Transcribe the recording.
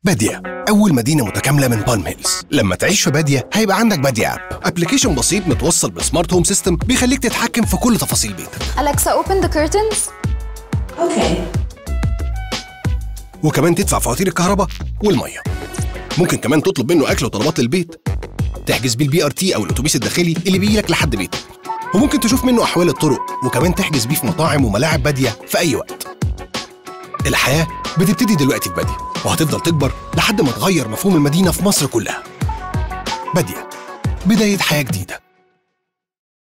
بادية أول مدينة متكاملة من بالم هيلز لما تعيش في بادية هيبقى عندك بادية أب أبلكيشن بسيط متوصل بسمارت هوم سيستم بيخليك تتحكم في كل تفاصيل بيتك Alexa, open the curtains. Okay. وكمان تدفع فواتير الكهرباء والمية ممكن كمان تطلب منه أكل وطلبات للبيت تحجز بيه البي ار تي أو الأتوبيس الداخلي اللي بيجي لك لحد بيتك وممكن تشوف منه أحوال الطرق وكمان تحجز بيه في مطاعم وملاعب بادية في أي وقت الحياة بتبتدي دلوقتي في بادية وهتفضل تكبر لحد ما تغير مفهوم المدينة في مصر كلها بادية بداية حياة جديدة